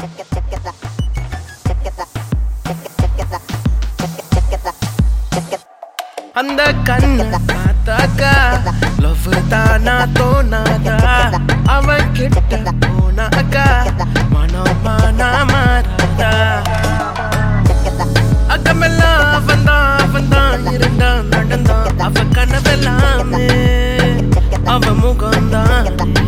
அந்த கண்ணு பார்த்தாக்கா லவ் தானா தோணாதா அவன் கிட்ட போனாக்கா மனம் மானா மாறாதா அக்கமெல்லாம் அவன் தான் அவன் தான் இருந்தான் நடந்தான் அவ கனவெல்லாமே அவ முகம்தான்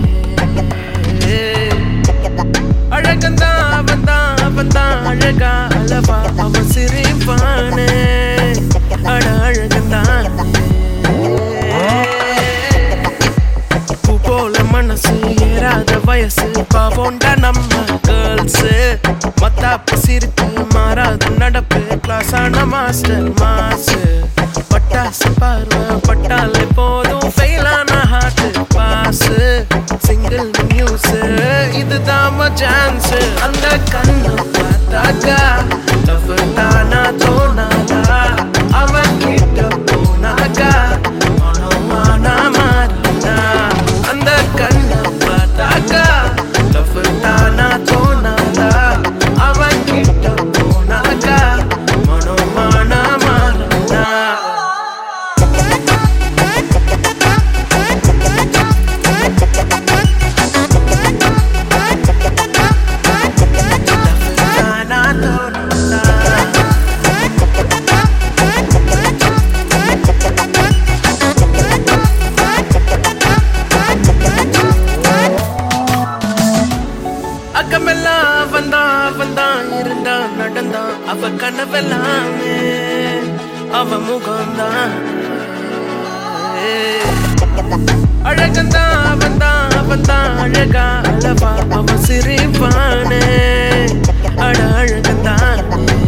அழகந்தான் அவன் தான் அவன் தான் அழகா அளவா அவன் சிரிப்பானே அட அழகந்தான் பூ போல மனசு ஏறாத வயசு பாவோண்டா நம்ம கேர்ள்ஸ் மத்தாப்பு சிரிப்பு மாறாத நடப்பு கிளாஸ் ஆன மாஸ்டர் மாசு பட்டாசு பார்வை பட்டாலே போதும் ஃபெயிலான ஹார்ட் பாஸ் சிங்கிள் நியூஸ் இதுதான் சான்ஸ் அந்த கண்ணு பார்த்தாக்கா லவ் தானா தோணாதா அவன் கிட்ட போனாக்கா மனமானா மாறாதா அந்த கண்ணு பார்த்தாக்கா லவ் தானா தோணாதா அவன் கிட்ட போனாக்கா மனமானா மாறாதா தானா தோணாதா அக்கமெல்லாம் அவன்தான் அவன்தான் இருந்தான் நடந்தான் அவ கனவெல்லாமே அவ முகம்தான் அழகந்தான் அவன்தான் அவன்தான் அழகா அளவா அவன் சிரிப்பானே அட அழகந்தான்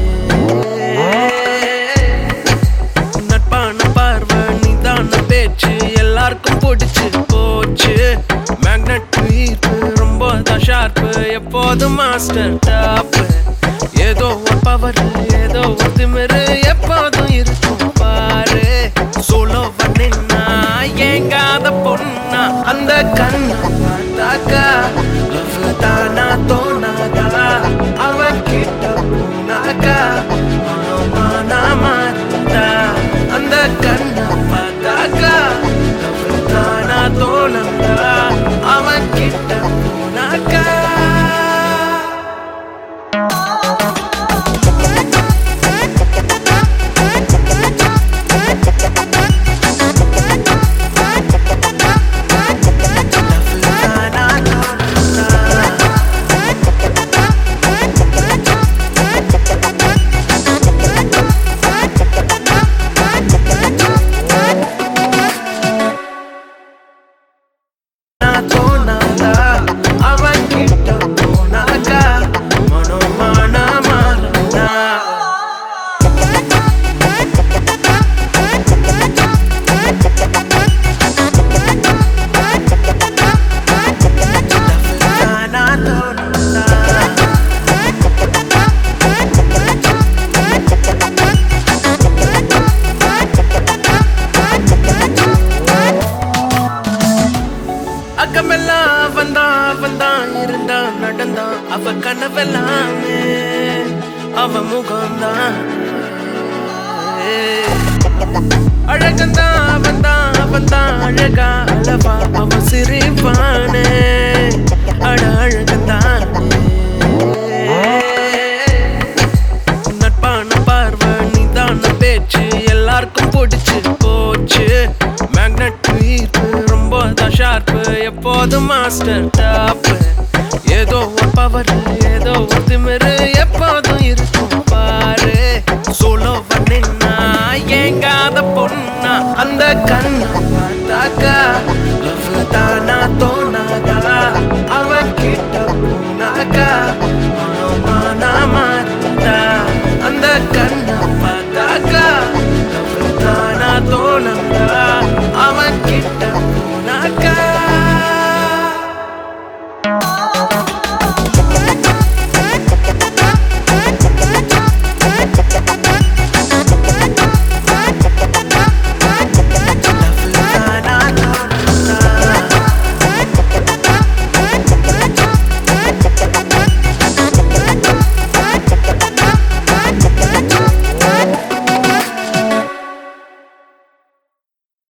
நட்பான பார்வை நிதான பேச்சு எல்லாருக்கும் பிடிச்சு போச்சு மேக்னெட் ஈர்ப்பு ரொம்ப தான் ஷார்ப்பு எப்போதும் மாஸ்டர் டாப் ஏதோ ஒரு பவர் ஏதோ ஒரு திமிரு எப்போதும் இருக்கும் பாரு சோலோ பண்ணினா ஏங்காத பொண்ணா அந்த கண்ணு பார்த்தாக்கா லவ் தானா தோணாதா அவன் கிட்ட போனாக்கா மனமானா மாறுதா அந்த கண்ணை பார்த்தாக்கா லவ் தானா தோணாதா அவன் கிட்ட போனாக்கா லவ் தானா தோணாதா நான் தோணாதா அவன் கிட்ட போனாக்கா மனமானா மாறனா தானா தோணாதா அக்கமெல்லாம் அவன்தான் அவன்தான் இருந்தான் நடந்தான் அவ கனவெல்லாமே அவ முகம்தான் அழகந்தான் அவன்தான் அவன்தான் அழகா அளவா அவன் சிரிப்பானே அட அழகந்தான் நட்பான பார்வை நிதான பேச்சு எல்லாருக்கும் பிடிச்சு போச்சு மேக்னெட் ஈர்ப்பு ரொம்ப தான் ஷார்ப்பு எப்போதும் மாஸ்டர் டாப் ஏதோ ஒரு பவர் ஏதோ ஒரு திமிரு எப்போதும் இருக்கும் பாரு சோலோ பண்ணினா ஏங்காத பொண்ணா அந்த கண்ணு